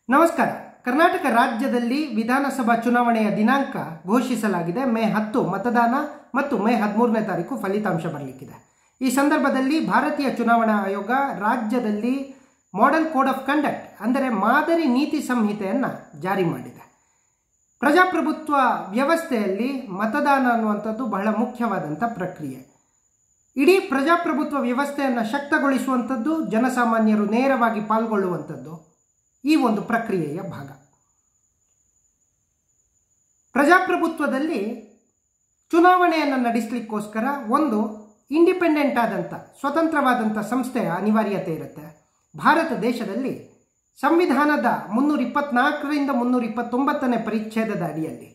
ನಮಸ್ಕಾರ ಕರ್ನಾಟಕ ರಾಜ್ಯದಲ್ಲಿ ವಿಧಾನಸಭಾ ಚುನಾವಣೆಯ ದಿನಾಂಕ ಘೋಷಿಸಲಾಗಿದೆ ಮೇ ಹತ್ತು ಮತದಾನ ಮತ್ತು ಮೇ ಹದಿಮೂರನೇ ತಾರೀಕು ಫಲಿತಾಂಶ ಬರಲಿಕ್ಕಿದೆ ಈ ಸಂದರ್ಭದಲ್ಲಿ ಭಾರತೀಯ ಚುನಾವಣಾ ಆಯೋಗ ರಾಜ್ಯದಲ್ಲಿ ಮಾಡೆಲ್ ಕೋಡ್ ಆಫ್ ಕಂಡಕ್ಟ್ ಅಂದರೆ ಮಾದರಿ ನೀತಿ ಸಂಹಿತೆಯನ್ನು ಜಾರಿ ಮಾಡಿದೆ ಪ್ರಜಾಪ್ರಭುತ್ವ ವ್ಯವಸ್ಥೆಯಲ್ಲಿ ಮತದಾನ ಅನ್ನುವಂಥದ್ದು ಬಹಳ ಮುಖ್ಯವಾದಂಥ ಪ್ರಕ್ರಿಯೆ ಇಡೀ ಪ್ರಜಾಪ್ರಭುತ್ವ ವ್ಯವಸ್ಥೆಯನ್ನು ಶಕ್ತಗೊಳಿಸುವಂಥದ್ದು ಜನಸಾಮಾನ್ಯರು ನೇರವಾಗಿ ಪಾಲ್ಗೊಳ್ಳುವಂಥದ್ದು ಈ ಒಂದು ಪ್ರಕ್ರಿಯೆಯ ಭಾಗ ಪ್ರಜಾಪ್ರಭುತ್ವದಲ್ಲಿ ಚುನಾವಣೆಯನ್ನು ನಡೆಸಲಿಕ್ಕೋಸ್ಕರ ಒಂದು ಇಂಡಿಪೆಂಡೆಂಟ್ ಆದಂಥ ಸ್ವತಂತ್ರವಾದಂಥ ಸಂಸ್ಥೆಯ ಅನಿವಾರ್ಯತೆ ಇರುತ್ತೆ ಭಾರತ ದೇಶದಲ್ಲಿ ಸಂವಿಧಾನದ ಮುನ್ನೂರ ಇಪ್ಪತ್ನಾಲ್ಕರಿಂದ ಮುನ್ನೂರ ಇಪ್ಪತ್ತೊಂಬತ್ತನೇ ಪರಿಚ್ಛೇದದ ಅಡಿಯಲ್ಲಿ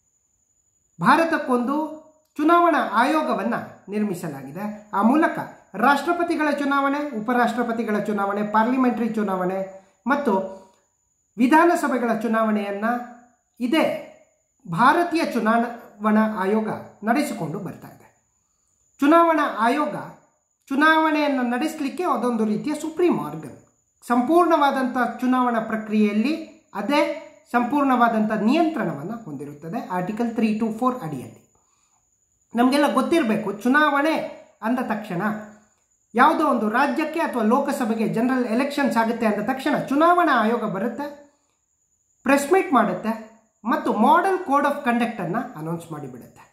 ಭಾರತಕ್ಕೊಂದು ಚುನಾವಣಾ ಆಯೋಗವನ್ನು ನಿರ್ಮಿಸಲಾಗಿದೆ ಆ ಮೂಲಕ ರಾಷ್ಟ್ರಪತಿಗಳ ಚುನಾವಣೆ ಉಪರಾಷ್ಟ್ರಪತಿಗಳ ಚುನಾವಣೆ ಪಾರ್ಲಿಮೆಂಟರಿ ಚುನಾವಣೆ ಮತ್ತು ವಿಧಾನಸಭೆಗಳ ಚುನಾವಣೆಯನ್ನು ಇದೇ ಭಾರತೀಯ ಚುನಾವಣಾ ಆಯೋಗ ನಡೆಸಿಕೊಂಡು ಬರ್ತಾ ಇದೆ ಚುನಾವಣಾ ಆಯೋಗ ಚುನಾವಣೆಯನ್ನು ನಡೆಸಲಿಕ್ಕೆ ಅದೊಂದು ರೀತಿಯ ಸುಪ್ರೀಂ ಆರ್ಗನ್ ಸಂಪೂರ್ಣವಾದಂಥ ಚುನಾವಣಾ ಪ್ರಕ್ರಿಯೆಯಲ್ಲಿ ಅದೇ ಸಂಪೂರ್ಣವಾದಂಥ ನಿಯಂತ್ರಣವನ್ನು ಹೊಂದಿರುತ್ತದೆ ಆರ್ಟಿಕಲ್ ತ್ರೀ ಟು ಫೋರ್ ಅಡಿಯಲ್ಲಿ ನಮಗೆಲ್ಲ ಗೊತ್ತಿರಬೇಕು ಚುನಾವಣೆ ಅಂದ ತಕ್ಷಣ ಯಾವುದೋ ಒಂದು ರಾಜ್ಯಕ್ಕೆ ಅಥವಾ ಲೋಕಸಭೆಗೆ ಜನರಲ್ ಎಲೆಕ್ಷನ್ಸ್ ಆಗುತ್ತೆ ಅಂದ ತಕ್ಷಣ ಚುನಾವಣಾ ಆಯೋಗ ಬರುತ್ತೆ ಪ್ರೆಸ್ ಮೀಟ್ ಮಾಡುತ್ತೆ ಮತ್ತು ಮಾಡೆಲ್ ಕೋಡ್ ಆಫ್ ಕಂಡಕ್ಟನ್ನು ಅನೌನ್ಸ್ ಮಾಡಿಬಿಡುತ್ತೆ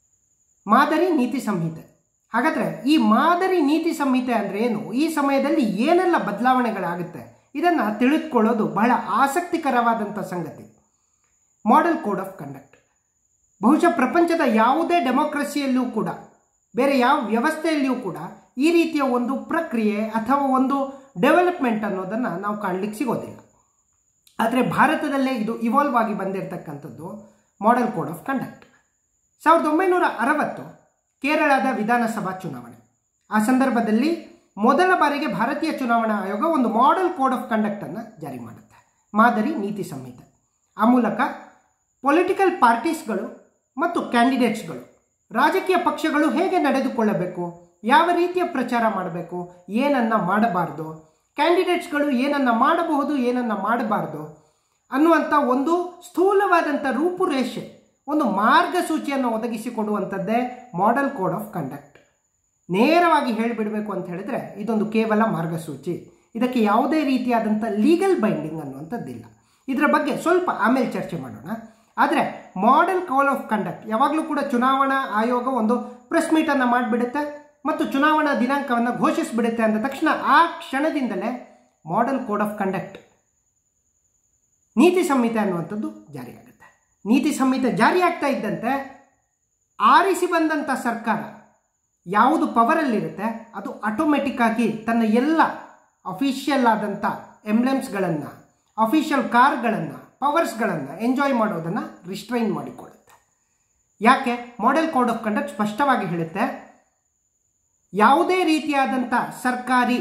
ಮಾದರಿ ನೀತಿ ಸಂಹಿತೆ ಹಾಗಾದರೆ ಈ ಮಾದರಿ ನೀತಿ ಸಂಹಿತೆ ಅಂದರೆ ಏನು ಈ ಸಮಯದಲ್ಲಿ ಏನೆಲ್ಲ ಬದಲಾವಣೆಗಳಾಗುತ್ತೆ ಇದನ್ನು ತಿಳಿದುಕೊಳ್ಳೋದು ಬಹಳ ಆಸಕ್ತಿಕರವಾದಂಥ ಸಂಗತಿ ಮಾಡೆಲ್ ಕೋಡ್ ಆಫ್ ಕಂಡಕ್ಟ್ ಬಹುಶಃ ಪ್ರಪಂಚದ ಯಾವುದೇ ಡೆಮೋಕ್ರಸಿಯಲ್ಲೂ ಕೂಡ ಬೇರೆ ಯಾವ ವ್ಯವಸ್ಥೆಯಲ್ಲಿಯೂ ಕೂಡ ಈ ರೀತಿಯ ಒಂದು ಪ್ರಕ್ರಿಯೆ ಅಥವಾ ಒಂದು ಡೆವಲಪ್ಮೆಂಟ್ ಅನ್ನೋದನ್ನು ನಾವು ಕಾಣಲಿಕ್ಕೆ ಸಿಗೋದಿಲ್ಲ ಆದರೆ ಭಾರತದಲ್ಲೇ ಇದು ಇವಾಲ್ವ್ ಆಗಿ ಬಂದಿರತಕ್ಕಂಥದ್ದು ಮಾಡೆಲ್ ಕೋಡ್ ಆಫ್ ಕಂಡಕ್ಟ್ ಸಾವಿರದ ಒಂಬೈನೂರ ಅರವತ್ತು ಕೇರಳದ ವಿಧಾನಸಭಾ ಚುನಾವಣೆ ಆ ಸಂದರ್ಭದಲ್ಲಿ ಮೊದಲ ಬಾರಿಗೆ ಭಾರತೀಯ ಚುನಾವಣಾ ಆಯೋಗ ಒಂದು ಮಾಡೆಲ್ ಕೋಡ್ ಆಫ್ ಕಂಡಕ್ಟನ್ನು ಜಾರಿ ಮಾಡುತ್ತೆ ಮಾದರಿ ನೀತಿ ಸಂಹಿತೆ ಆ ಮೂಲಕ ಪೊಲಿಟಿಕಲ್ ಪಾರ್ಟೀಸ್ಗಳು ಮತ್ತು ಕ್ಯಾಂಡಿಡೇಟ್ಸ್ಗಳು ರಾಜಕೀಯ ಪಕ್ಷಗಳು ಹೇಗೆ ನಡೆದುಕೊಳ್ಳಬೇಕು ಯಾವ ರೀತಿಯ ಪ್ರಚಾರ ಮಾಡಬೇಕು ಏನನ್ನ ಮಾಡಬಾರ್ದು ಕ್ಯಾಂಡಿಡೇಟ್ಸ್ಗಳು ಏನನ್ನ ಮಾಡಬಹುದು ಏನನ್ನ ಮಾಡಬಾರ್ದು ಅನ್ನುವಂಥ ಒಂದು ಸ್ಥೂಲವಾದಂಥ ರೂಪುರೇಷೆ ಒಂದು ಮಾರ್ಗಸೂಚಿಯನ್ನು ಒದಗಿಸಿಕೊಡುವಂಥದ್ದೇ ಮಾಡೆಲ್ ಕೋಡ್ ಆಫ್ ಕಂಡಕ್ಟ್ ನೇರವಾಗಿ ಹೇಳಿಬಿಡಬೇಕು ಅಂತ ಹೇಳಿದ್ರೆ ಇದೊಂದು ಕೇವಲ ಮಾರ್ಗಸೂಚಿ ಇದಕ್ಕೆ ಯಾವುದೇ ರೀತಿಯಾದಂಥ ಲೀಗಲ್ ಬೈಂಡಿಂಗ್ ಅನ್ನುವಂಥದ್ದಿಲ್ಲ ಇದರ ಬಗ್ಗೆ ಸ್ವಲ್ಪ ಆಮೇಲೆ ಚರ್ಚೆ ಮಾಡೋಣ ಆದರೆ ಮಾಡೆಲ್ ಕೋಡ್ ಆಫ್ ಕಂಡಕ್ಟ್ ಯಾವಾಗಲೂ ಕೂಡ ಚುನಾವಣಾ ಆಯೋಗ ಒಂದು ಪ್ರೆಸ್ ಮೀಟನ್ನು ಮಾಡಿಬಿಡುತ್ತೆ ಮತ್ತು ಚುನಾವಣಾ ದಿನಾಂಕವನ್ನು ಘೋಷಿಸಿಬಿಡುತ್ತೆ ಅಂದ ತಕ್ಷಣ ಆ ಕ್ಷಣದಿಂದಲೇ ಮಾಡೆಲ್ ಕೋಡ್ ಆಫ್ ಕಂಡಕ್ಟ್ ನೀತಿ ಸಂಹಿತೆ ಅನ್ನುವಂಥದ್ದು ಜಾರಿಯಾಗುತ್ತೆ ನೀತಿ ಸಂಹಿತೆ ಜಾರಿಯಾಗ್ತಾ ಇದ್ದಂತೆ ಆರಿಸಿ ಬಂದಂಥ ಸರ್ಕಾರ ಯಾವುದು ಪವರಲ್ಲಿರುತ್ತೆ ಅದು ಆಟೋಮೆಟಿಕ್ ಆಗಿ ತನ್ನ ಎಲ್ಲ ಅಫಿಷಿಯಲ್ ಆದಂಥ ಎಂಬ್ಲೆಮ್ಸ್ಗಳನ್ನು ಅಫಿಷಿಯಲ್ ಕಾರ್ಗಳನ್ನು ಪವರ್ಸ್ಗಳನ್ನು ಎಂಜಾಯ್ ಮಾಡೋದನ್ನು ರಿಸ್ಟ್ರೈನ್ ಮಾಡಿಕೊಳ್ಳುತ್ತೆ ಯಾಕೆ ಮಾಡೆಲ್ ಕೋಡ್ ಆಫ್ ಕಂಡಕ್ಟ್ ಸ್ಪಷ್ಟವಾಗಿ ಹೇಳುತ್ತೆ ಯಾವುದೇ ರೀತಿಯಾದಂಥ ಸರ್ಕಾರಿ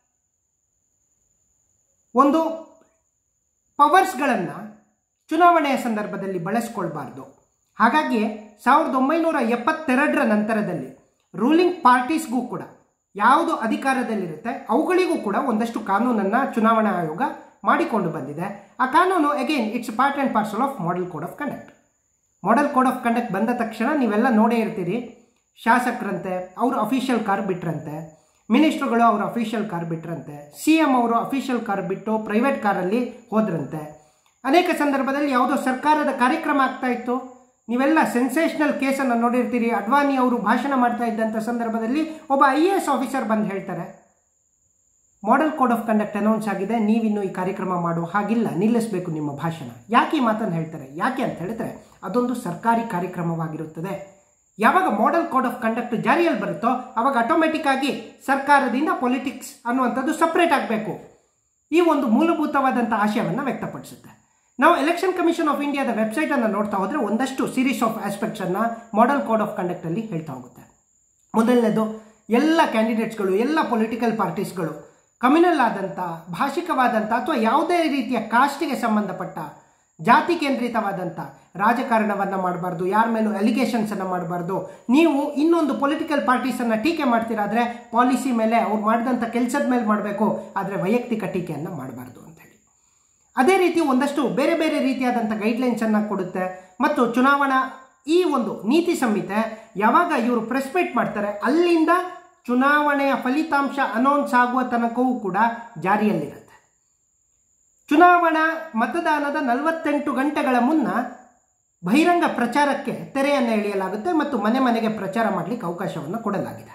ಒಂದು ಪವರ್ಸ್ಗಳನ್ನು ಚುನಾವಣೆಯ ಸಂದರ್ಭದಲ್ಲಿ ಬಳಸ್ಕೊಳ್ಬಾರ್ದು ಹಾಗಾಗಿ ಸಾವಿರದ ಒಂಬೈನೂರ ಎಪ್ಪತ್ತೆರಡರ ನಂತರದಲ್ಲಿ ರೂಲಿಂಗ್ ಪಾರ್ಟೀಸ್ಗೂ ಕೂಡ ಯಾವುದು ಅಧಿಕಾರದಲ್ಲಿರುತ್ತೆ ಅವುಗಳಿಗೂ ಕೂಡ ಒಂದಷ್ಟು ಕಾನೂನನ್ನು ಚುನಾವಣಾ ಆಯೋಗ ಮಾಡಿಕೊಂಡು ಬಂದಿದೆ ಆ ಕಾನೂನು again its part and parcel of model code of conduct model code of conduct ಬಂದ ತಕ್ಷಣ ನೀವೆಲ್ಲ ನೋಡೇ ಇರ್ತೀರಿ ಶಾಸಕರಂತೆ ಅವರು ಅಫಿಷಿಯಲ್ ಕಾರ್ ಬಿಟ್ರಂತೆ ಮಿನಿಸ್ಟ್ರುಗಳು ಅವರು ಅಫಿಷಿಯಲ್ ಕಾರ್ ಬಿಟ್ರಂತೆ ಸಿ ಎಂ ಅವರು ಅಫಿಷಿಯಲ್ ಕಾರ್ ಬಿಟ್ಟು ಪ್ರೈವೇಟ್ ಕಾರಲ್ಲಿ ಹೋದ್ರಂತೆ ಅನೇಕ ಸಂದರ್ಭದಲ್ಲಿ ಯಾವುದೋ ಸರ್ಕಾರದ ಕಾರ್ಯಕ್ರಮ ಆಗ್ತಾ ಇತ್ತು ನೀವೆಲ್ಲ ಸೆನ್ಸೇಷನಲ್ ಕೇಸನ್ನು ನೋಡಿರ್ತೀರಿ ಅಡ್ವಾನಿ ಅವರು ಭಾಷಣ ಮಾಡ್ತಾ ಇದ್ದಂಥ ಸಂದರ್ಭದಲ್ಲಿ ಒಬ್ಬ ಐ ಎ ಎಸ್ ಆಫೀಸರ್ ಬಂದು ಹೇಳ್ತಾರೆ model code of conduct announce ಆಗಿದೆ ನೀವಿನ್ನು ಈ ಕಾರ್ಯಕ್ರಮ ಮಾಡೋ ಹಾಗಿಲ್ಲ ನಿಲ್ಲಿಸಬೇಕು ನಿಮ್ಮ ಭಾಷಣ ಯಾಕೆ ಈ ಮಾತನ್ನು ಹೇಳ್ತಾರೆ ಯಾಕೆ ಅಂತ ಹೇಳಿದ್ರೆ ಅದೊಂದು ಸರ್ಕಾರಿ ಕಾರ್ಯಕ್ರಮವಾಗಿರುತ್ತದೆ ಯಾವಾಗ ಮಾಡೆಲ್ ಕೋಡ್ ಆಫ್ ಕಂಡಕ್ಟ್ ಜಾರಿಯಲ್ಲಿ ಬರುತ್ತೋ ಅವಾಗ ಆಟೋಮೆಟಿಕ್ ಆಗಿ ಸರ್ಕಾರದಿಂದ ಪೊಲಿಟಿಕ್ಸ್ ಅನ್ನುವಂಥದ್ದು ಸಪ್ರೇಟ್ ಆಗಬೇಕು ಈ ಒಂದು ಮೂಲಭೂತವಾದಂಥ ಆಶಯವನ್ನು ವ್ಯಕ್ತಪಡಿಸುತ್ತೆ ನಾವು ಎಲೆಕ್ಷನ್ ಕಮಿಷನ್ ಆಫ್ ಇಂಡಿಯಾದ ವೆಬ್ಸೈಟನ್ನು ನೋಡ್ತಾ ಹೋದರೆ ಒಂದಷ್ಟು ಸೀರೀಸ್ ಆಫ್ ಆಸ್ಪೆಕ್ಟ್ಸನ್ನು ಮಾಡೆಲ್ ಕೋಡ್ ಆಫ್ ಕಂಡಕ್ಟಲ್ಲಿ ಹೇಳ್ತಾ ಹೋಗುತ್ತೆ ಮೊದಲನೇದು ಎಲ್ಲ ಕ್ಯಾಂಡಿಡೇಟ್ಸ್ಗಳು ಎಲ್ಲ ಪೊಲಿಟಿಕಲ್ ಪಾರ್ಟೀಸ್ಗಳು ಕಮ್ಯುನಲ್ ಆದಂಥ ಭಾಷಿಕವಾದಂಥ ಅಥವಾ ಯಾವುದೇ ರೀತಿಯ ಕಾಸ್ಟಿಗೆ ಸಂಬಂಧಪಟ್ಟ ಜಾತಿ ಕೇಂದ್ರಿತವಾದಂಥ ರಾಜಕಾರಣವನ್ನು ಮಾಡಬಾರ್ದು ಯಾರ ಮೇಲೂ ಅಲಿಗೇಷನ್ಸನ್ನು ಮಾಡಬಾರ್ದು ನೀವು ಇನ್ನೊಂದು ಪೊಲಿಟಿಕಲ್ ಪಾರ್ಟೀಸನ್ನು ಟೀಕೆ ಮಾಡ್ತೀರಾದರೆ ಪಾಲಿಸಿ ಮೇಲೆ ಅವ್ರು ಮಾಡಿದಂಥ ಕೆಲಸದ ಮೇಲೆ ಮಾಡಬೇಕು ಆದರೆ ವೈಯಕ್ತಿಕ ಟೀಕೆಯನ್ನು ಮಾಡಬಾರ್ದು ಅಂತೇಳಿ ಅದೇ ರೀತಿ ಒಂದಷ್ಟು ಬೇರೆ ಬೇರೆ ರೀತಿಯಾದಂಥ ಗೈಡ್ಲೈನ್ಸನ್ನು ಕೊಡುತ್ತೆ ಮತ್ತು ಚುನಾವಣಾ ಈ ಒಂದು ನೀತಿ ಸಂಹಿತೆ ಯಾವಾಗ ಇವರು ಪ್ರೆಸ್ ಮೀಟ್ ಮಾಡ್ತಾರೆ ಅಲ್ಲಿಂದ ಚುನಾವಣೆಯ ಫಲಿತಾಂಶ ಅನೌನ್ಸ್ ಆಗುವ ತನಕವೂ ಕೂಡ ಜಾರಿಯಲ್ಲಿರುತ್ತೆ ಚುನಾವಣಾ ಮತದಾನದ ನಲವತ್ತೆಂಟು ಗಂಟೆಗಳ ಮುನ್ನ ಬಹಿರಂಗ ಪ್ರಚಾರಕ್ಕೆ ತೆರೆಯನ್ನು ಎಳೆಯಲಾಗುತ್ತೆ ಮತ್ತು ಮನೆ ಮನೆಗೆ ಪ್ರಚಾರ ಮಾಡಲಿಕ್ಕೆ ಅವಕಾಶವನ್ನು ಕೊಡಲಾಗಿದೆ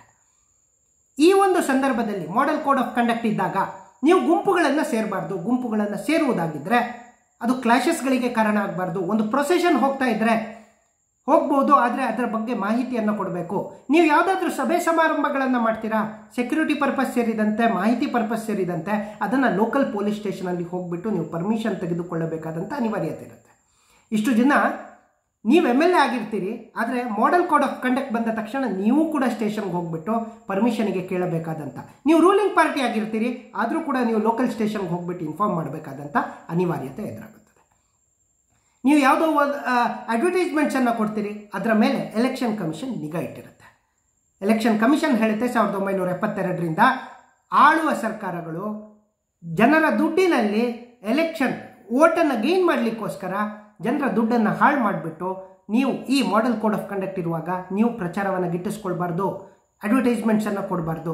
ಈ ಒಂದು ಸಂದರ್ಭದಲ್ಲಿ ಮಾಡೆಲ್ ಕೋಡ್ ಆಫ್ ಕಂಡಕ್ಟ್ ಇದ್ದಾಗ ನೀವು ಗುಂಪುಗಳನ್ನು ಸೇರಬಾರ್ದು ಗುಂಪುಗಳನ್ನು ಸೇರುವುದಾಗಿದ್ದರೆ ಅದು ಕ್ಲಾಶಸ್ಗಳಿಗೆ ಕಾರಣ ಆಗಬಾರ್ದು ಒಂದು ಪ್ರೊಸೆಷನ್ ಹೋಗ್ತಾ ಇದ್ದರೆ ಹೋಗ್ಬೋದು ಆದರೆ ಅದರ ಬಗ್ಗೆ ಮಾಹಿತಿಯನ್ನು ಕೊಡಬೇಕು ನೀವು ಯಾವುದಾದ್ರೂ ಸಭೆ ಸಮಾರಂಭಗಳನ್ನು ಮಾಡ್ತೀರಾ ಸೆಕ್ಯೂರಿಟಿ ಪರ್ಪಸ್ ಸೇರಿದಂತೆ ಮಾಹಿತಿ ಪರ್ಪಸ್ ಸೇರಿದಂತೆ ಅದನ್ನು ಲೋಕಲ್ ಪೊಲೀಸ್ ಸ್ಟೇಷನಲ್ಲಿ ಹೋಗಿಬಿಟ್ಟು ನೀವು ಪರ್ಮಿಷನ್ ತೆಗೆದುಕೊಳ್ಳಬೇಕಾದಂಥ ಅನಿವಾರ್ಯತೆ ಇರುತ್ತೆ ಇಷ್ಟು ಜನ ನೀವು ಎಮ್ ಎಲ್ ಎ ಆಗಿರ್ತೀರಿ ಆದರೆ ಮಾಡೆಲ್ ಕೋಡ್ ಆಫ್ ಕಂಡಕ್ಟ್ ಬಂದ ತಕ್ಷಣ ನೀವು ಕೂಡ ಸ್ಟೇಷನ್ಗೆ ಹೋಗ್ಬಿಟ್ಟು ಪರ್ಮಿಷನ್ಗೆ ಕೇಳಬೇಕಾದಂಥ ನೀವು ರೂಲಿಂಗ್ ಪಾರ್ಟಿ ಆಗಿರ್ತೀರಿ ಆದರೂ ಕೂಡ ನೀವು ಲೋಕಲ್ ಸ್ಟೇಷನ್ಗೆ ಹೋಗ್ಬಿಟ್ಟು ಇನ್ಫಾರ್ಮ್ ಮಾಡಬೇಕಾದಂಥ ಅನಿವಾರ್ಯತೆ ಎದುರಾಗುತ್ತದೆ ನೀವು ಯಾವುದೋ ಒಂದು ಅಡ್ವರ್ಟೈಸ್ಮೆಂಟ್ಸನ್ನು ಕೊಡ್ತೀರಿ ಅದರ ಮೇಲೆ ಎಲೆಕ್ಷನ್ ಕಮಿಷನ್ ನಿಗಾ ಇಟ್ಟಿರುತ್ತೆ ಎಲೆಕ್ಷನ್ ಕಮಿಷನ್ ಹೇಳುತ್ತೆ ಸಾವಿರದ ಒಂಬೈನೂರ ಎಪ್ಪತ್ತೆರಡರಿಂದ ಆಳುವ ಸರ್ಕಾರಗಳು ಜನರ ದುಡ್ಡಿನಲ್ಲಿ ಎಲೆಕ್ಷನ್ ಓಟನ್ನು ಗೇನ್ ಮಾಡಲಿಕ್ಕೋಸ್ಕರ ಜನರ ದುಡ್ಡನ್ನು ಹಾಳು ಮಾಡಿಬಿಟ್ಟು ನೀವು ಈ ಮಾಡೆಲ್ ಕೋಡ್ ಆಫ್ ಕಂಡಕ್ಟ್ ಇರುವಾಗ ನೀವು ಪ್ರಚಾರವನ್ನು ಗಿಟ್ಟಿಸ್ಕೊಳ್ಬಾರ್ದು ಅಡ್ವರ್ಟೈಸ್ಮೆಂಟ್ಸನ್ನು ಕೊಡಬಾರ್ದು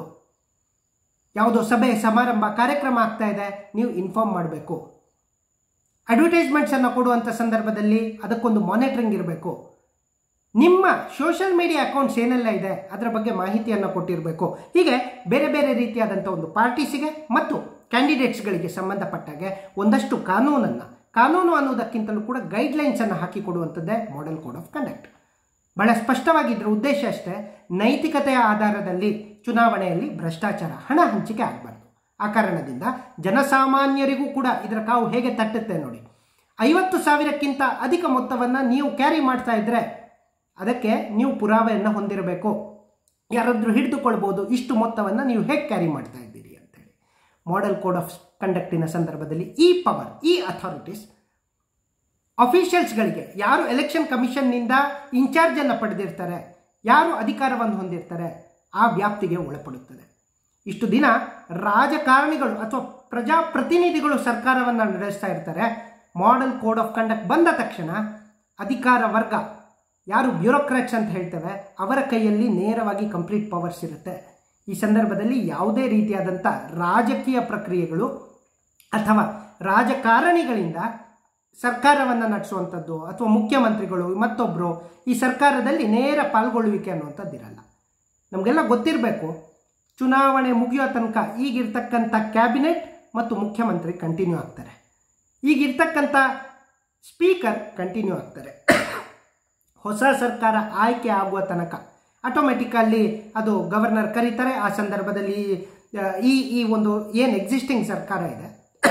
ಯಾವುದೋ ಸಭೆ ಸಮಾರಂಭ ಕಾರ್ಯಕ್ರಮ ಆಗ್ತಾ ಇದೆ ನೀವು ಇನ್ಫಾರ್ಮ್ ಮಾಡಬೇಕು ಅಡ್ವರ್ಟೈಸ್ಮೆಂಟ್ಸನ್ನು ಕೊಡುವಂಥ ಸಂದರ್ಭದಲ್ಲಿ ಅದಕ್ಕೊಂದು ಮಾನಿಟರಿಂಗ್ ಇರಬೇಕು ನಿಮ್ಮ ಸೋಷಿಯಲ್ ಮೀಡಿಯಾ ಅಕೌಂಟ್ಸ್ ಏನೆಲ್ಲ ಇದೆ ಅದರ ಬಗ್ಗೆ ಮಾಹಿತಿಯನ್ನು ಕೊಟ್ಟಿರಬೇಕು ಹೀಗೆ ಬೇರೆ ಬೇರೆ ರೀತಿಯಾದಂಥ ಒಂದು ಪಾರ್ಟೀಸಿಗೆ ಮತ್ತು ಕ್ಯಾಂಡಿಡೇಟ್ಸ್ಗಳಿಗೆ ಸಂಬಂಧಪಟ್ಟಾಗೆ ಒಂದಷ್ಟು ಕಾನೂನನ್ನು ಕಾನೂನು ಅನ್ನೋದಕ್ಕಿಂತಲೂ ಕೂಡ ಗೈಡ್ಲೈನ್ಸನ್ನು ಹಾಕಿಕೊಡುವಂಥದ್ದೇ ಮಾಡೆಲ್ ಕೋಡ್ ಆಫ್ ಕಂಡಕ್ಟ್ ಬಹಳ ಸ್ಪಷ್ಟವಾಗಿದ್ದರ ಉದ್ದೇಶ ಅಷ್ಟೇ ನೈತಿಕತೆಯ ಆಧಾರದಲ್ಲಿ ಚುನಾವಣೆಯಲ್ಲಿ ಭ್ರಷ್ಟಾಚಾರ ಹಣ ಹಂಚಿಕೆ ಆಗಬಾರ್ದು ಆ ಕಾರಣದಿಂದ ಜನಸಾಮಾನ್ಯರಿಗೂ ಕೂಡ ಇದರ ಕಾವು ಹೇಗೆ ತಟ್ಟುತ್ತೆ ನೋಡಿ ಐವತ್ತು ಸಾವಿರಕ್ಕಿಂತ ಅಧಿಕ ಮೊತ್ತವನ್ನು ನೀವು ಕ್ಯಾರಿ ಮಾಡ್ತಾ ಇದ್ದರೆ ಅದಕ್ಕೆ ನೀವು ಪುರಾವೆಯನ್ನು ಹೊಂದಿರಬೇಕು ಯಾರಾದರೂ ಹಿಡಿದುಕೊಳ್ಬೋದು ಇಷ್ಟು ಮೊತ್ತವನ್ನು ನೀವು ಹೇಗೆ ಕ್ಯಾರಿ ಮಾಡ್ತಾ ಇದ್ದೀರಿ ಅಂತೇಳಿ ಮಾಡೆಲ್ ಕೋಡ್ ಆಫ್ ಕಂಡಕ್ಟಿನ ಸಂದರ್ಭದಲ್ಲಿ ಈ ಪವರ್ ಈ ಅಥಾರಿಟೀಸ್ ಅಫಿಷಿಯಲ್ಸ್ಗಳಿಗೆ ಯಾರು ಎಲೆಕ್ಷನ್ ಕಮಿಷನ್ನಿಂದ ಇನ್ಚಾರ್ಜನ್ನು ಪಡೆದಿರ್ತಾರೆ ಯಾರು ಅಧಿಕಾರವನ್ನು ಹೊಂದಿರ್ತಾರೆ ಆ ವ್ಯಾಪ್ತಿಗೆ ಒಳಪಡುತ್ತದೆ ಇಷ್ಟು ದಿನ ರಾಜಕಾರಣಿಗಳು ಅಥವಾ ಪ್ರಜಾಪ್ರತಿನಿಧಿಗಳು ಸರ್ಕಾರವನ್ನು ನಡೆಸ್ತಾ ಇರ್ತಾರೆ ಮಾಡೆಲ್ ಕೋಡ್ ಆಫ್ ಕಂಡಕ್ಟ್ ಬಂದ ತಕ್ಷಣ ಅಧಿಕಾರ ವರ್ಗ ಯಾರು ಬ್ಯೂರೋಕ್ರಾಟ್ಸ್ ಅಂತ ಹೇಳ್ತೇವೆ ಅವರ ಕೈಯಲ್ಲಿ ನೇರವಾಗಿ ಕಂಪ್ಲೀಟ್ ಪವರ್ಸ್ ಇರುತ್ತೆ ಈ ಸಂದರ್ಭದಲ್ಲಿ ಯಾವುದೇ ರೀತಿಯಾದಂಥ ರಾಜಕೀಯ ಪ್ರಕ್ರಿಯೆಗಳು ಅಥವಾ ರಾಜಕಾರಣಿಗಳಿಂದ ಸರ್ಕಾರವನ್ನು ನಡೆಸುವಂಥದ್ದು ಅಥವಾ ಮುಖ್ಯಮಂತ್ರಿಗಳು ಮತ್ತೊಬ್ಬರು ಈ ಸರ್ಕಾರದಲ್ಲಿ ನೇರ ಪಾಲ್ಗೊಳ್ಳುವಿಕೆ ಅನ್ನುವಂಥದ್ದಿರಲ್ಲ ನಮಗೆಲ್ಲ ಗೊತ್ತಿರಬೇಕು ಚುನಾವಣೆ ಮುಗಿಯೋ ತನಕ ಈಗಿರ್ತಕ್ಕಂಥ ಕ್ಯಾಬಿನೆಟ್ ಮತ್ತು ಮುಖ್ಯಮಂತ್ರಿ ಕಂಟಿನ್ಯೂ ಆಗ್ತಾರೆ ಈಗಿರ್ತಕ್ಕಂಥ ಸ್ಪೀಕರ್ ಕಂಟಿನ್ಯೂ ಆಗ್ತಾರೆ ಹೊಸ ಸರ್ಕಾರ ಆಯ್ಕೆ ಆಗುವ ತನಕ ಆಟೋಮೆಟಿಕಲ್ಲಿ ಅದು ಗವರ್ನರ್ ಕರೀತಾರೆ ಆ ಸಂದರ್ಭದಲ್ಲಿ ಈ ಈ ಒಂದು ಏನು ಎಕ್ಸಿಸ್ಟಿಂಗ್ ಸರ್ಕಾರ ಇದೆ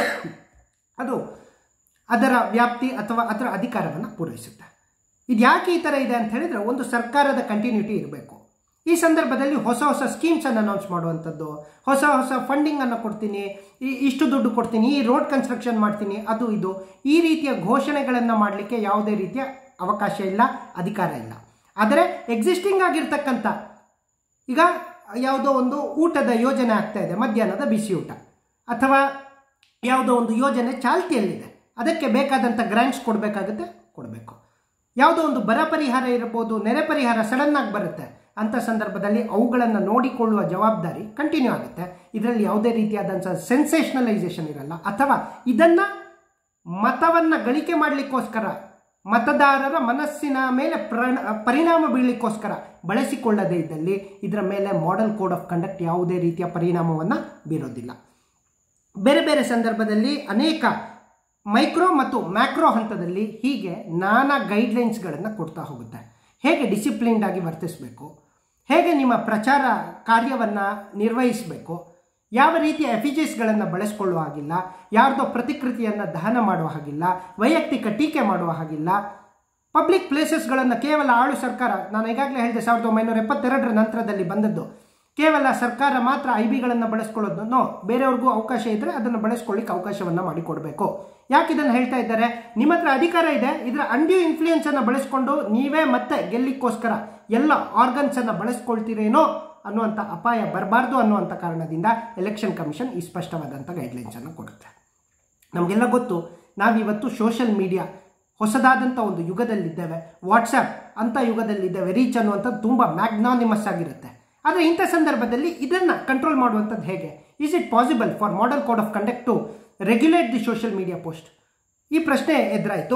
ಅದು ಅದರ ವ್ಯಾಪ್ತಿ ಅಥವಾ ಅದರ ಅಧಿಕಾರವನ್ನು ಪೂರೈಸುತ್ತೆ ಇದು ಯಾಕೆ ಈ ಥರ ಇದೆ ಅಂತ ಹೇಳಿದರೆ ಒಂದು ಸರ್ಕಾರದ ಕಂಟಿನ್ಯೂಟಿ ಇರಬೇಕು ಈ ಸಂದರ್ಭದಲ್ಲಿ ಹೊಸ ಹೊಸ ಸ್ಕೀಮ್ಸನ್ನು ಅನೌನ್ಸ್ ಮಾಡುವಂಥದ್ದು ಹೊಸ ಹೊಸ ಫಂಡಿಂಗನ್ನು ಕೊಡ್ತೀನಿ ಈ ಇಷ್ಟು ದುಡ್ಡು ಕೊಡ್ತೀನಿ ಈ ರೋಡ್ ಕನ್ಸ್ಟ್ರಕ್ಷನ್ ಮಾಡ್ತೀನಿ ಅದು ಇದು ಈ ರೀತಿಯ ಘೋಷಣೆಗಳನ್ನು ಮಾಡಲಿಕ್ಕೆ ಯಾವುದೇ ರೀತಿಯ ಅವಕಾಶ ಇಲ್ಲ ಅಧಿಕಾರ ಇಲ್ಲ ಆದರೆ ಎಕ್ಸಿಸ್ಟಿಂಗ್ ಆಗಿರ್ತಕ್ಕಂಥ ಈಗ ಯಾವುದೋ ಒಂದು ಊಟದ ಯೋಜನೆ ಆಗ್ತಾ ಇದೆ ಮಧ್ಯಾಹ್ನದ ಬಿಸಿ ಊಟ ಅಥವಾ ಯಾವುದೋ ಒಂದು ಯೋಜನೆ ಚಾಲ್ತಿಯಲ್ಲಿದೆ ಅದಕ್ಕೆ ಬೇಕಾದಂಥ ಗ್ರ್ಯಾಂಟ್ಸ್ ಕೊಡಬೇಕಾಗುತ್ತೆ ಕೊಡಬೇಕು ಯಾವುದೋ ಒಂದು ಬರ ಪರಿಹಾರ ಇರ್ಬೋದು ನೆರೆ ಪರಿಹಾರ ಸಡನ್ನಾಗಿ ಬರುತ್ತೆ ಅಂಥ ಸಂದರ್ಭದಲ್ಲಿ ಅವುಗಳನ್ನು ನೋಡಿಕೊಳ್ಳುವ ಜವಾಬ್ದಾರಿ ಕಂಟಿನ್ಯೂ ಆಗುತ್ತೆ ಇದರಲ್ಲಿ ಯಾವುದೇ ರೀತಿಯಾದಂಥ ಸೆನ್ಸೇಷನಲೈಸೇಷನ್ ಇರಲ್ಲ ಅಥವಾ ಇದನ್ನು ಮತವನ್ನು ಗಳಿಕೆ ಮಾಡಲಿಕ್ಕೋಸ್ಕರ ಮತದಾರರ ಮನಸ್ಸಿನ ಮೇಲೆ ಪ್ರಣ ಪರಿಣಾಮ ಬೀಳಲಿಕ್ಕೋಸ್ಕರ ಬಳಸಿಕೊಳ್ಳದೇ ಇದ್ದಲ್ಲಿ ಇದರ ಮೇಲೆ ಮಾಡೆಲ್ ಕೋಡ್ ಆಫ್ ಕಂಡಕ್ಟ್ ಯಾವುದೇ ರೀತಿಯ ಪರಿಣಾಮವನ್ನು ಬೀರೋದಿಲ್ಲ ಬೇರೆ ಬೇರೆ ಸಂದರ್ಭದಲ್ಲಿ ಅನೇಕ ಮೈಕ್ರೋ ಮತ್ತು ಮ್ಯಾಕ್ರೋ ಹಂತದಲ್ಲಿ ಹೀಗೆ ನಾನಾ ಗೈಡ್ಲೈನ್ಸ್ಗಳನ್ನು ಕೊಡ್ತಾ ಹೋಗುತ್ತೆ ಹೇಗೆ ಡಿಸಿಪ್ಲಿನ್ಡ್ ಆಗಿ ವರ್ತಿಸಬೇಕು ಹೇಗೆ ನಿಮ್ಮ ಪ್ರಚಾರ ಕಾರ್ಯವನ್ನು ನಿರ್ವಹಿಸಬೇಕು ಯಾವ ರೀತಿಯ ಎಫಿಜೆಸ್ಗಳನ್ನು ಬಳಸ್ಕೊಳ್ಳುವ ಹಾಗಿಲ್ಲ ಯಾರ್ದೋ ಪ್ರತಿಕೃತಿಯನ್ನು ದಹನ ಮಾಡುವ ಹಾಗಿಲ್ಲ ವೈಯಕ್ತಿಕ ಟೀಕೆ ಮಾಡುವ ಹಾಗಿಲ್ಲ ಪಬ್ಲಿಕ್ ಪ್ಲೇಸಸ್ಗಳನ್ನು ಕೇವಲ ಆಳು ಸರ್ಕಾರ ನಾನು ಈಗಾಗಲೇ ಹೇಳಿದೆ ಸಾವಿರದ ಒಂಬೈನೂರ ಎಪ್ಪತ್ತೆರಡರ ನಂತರದಲ್ಲಿ ಬಂದದ್ದು ಕೇವಲ ಸರ್ಕಾರ ಮಾತ್ರ ಐ ಬಿಗಳನ್ನು ಬಳಸ್ಕೊಳ್ಳೋದು ನೋ ಬೇರೆಯವ್ರಿಗೂ ಅವಕಾಶ ಇದ್ದರೆ ಅದನ್ನು ಬಳಸ್ಕೊಳ್ಳಿಕ್ಕೆ ಅವಕಾಶವನ್ನು ಮಾಡಿಕೊಡಬೇಕು ಯಾಕೆ ಇದನ್ನು ಹೇಳ್ತಾ ಇದ್ದಾರೆ ನಿಮ್ಮ ಹತ್ರ ಅಧಿಕಾರ ಇದೆ ಇದರ ಅಂಡ್ಯೂ ಇನ್ಫ್ಲೂಯೆನ್ಸನ್ನು ಬಳಸ್ಕೊಂಡು ನೀವೇ ಮತ್ತೆ ಗೆಲ್ಲಿಕ್ಕೋಸ್ಕರ ಎಲ್ಲ ಆರ್ಗನ್ಸನ್ನು ಬಳಸ್ಕೊಳ್ತೀರೇನೋ ಅನ್ನುವಂಥ ಅಪಾಯ ಬರಬಾರ್ದು ಅನ್ನುವಂಥ ಕಾರಣದಿಂದ ಎಲೆಕ್ಷನ್ ಕಮಿಷನ್ ಈ ಸ್ಪಷ್ಟವಾದಂಥ ಗೈಡ್ಲೈನ್ಸನ್ನು ಕೊಡುತ್ತೆ ನಮಗೆಲ್ಲ ಗೊತ್ತು ನಾವಿವತ್ತು ಸೋಷಿಯಲ್ ಮೀಡಿಯಾ ಹೊಸದಾದಂಥ ಒಂದು ಯುಗದಲ್ಲಿದ್ದೇವೆ ವಾಟ್ಸಪ್ ಅಂಥ ಯುಗದಲ್ಲಿದ್ದೇವೆ ರೀಚ್ ಅನ್ನುವಂಥದ್ದು ತುಂಬ ಮ್ಯಾಗ್ನಾನಿಮಸ್ ಆಗಿರುತ್ತೆ ಆದರೆ ಇಂಥ ಸಂದರ್ಭದಲ್ಲಿ ಇದನ್ನು ಕಂಟ್ರೋಲ್ ಮಾಡುವಂಥದ್ದು ಹೇಗೆ is it possible for model code of conduct to regulate the social media post ಈ ಪ್ರಶ್ನೆ ಎದುರಾಯಿತು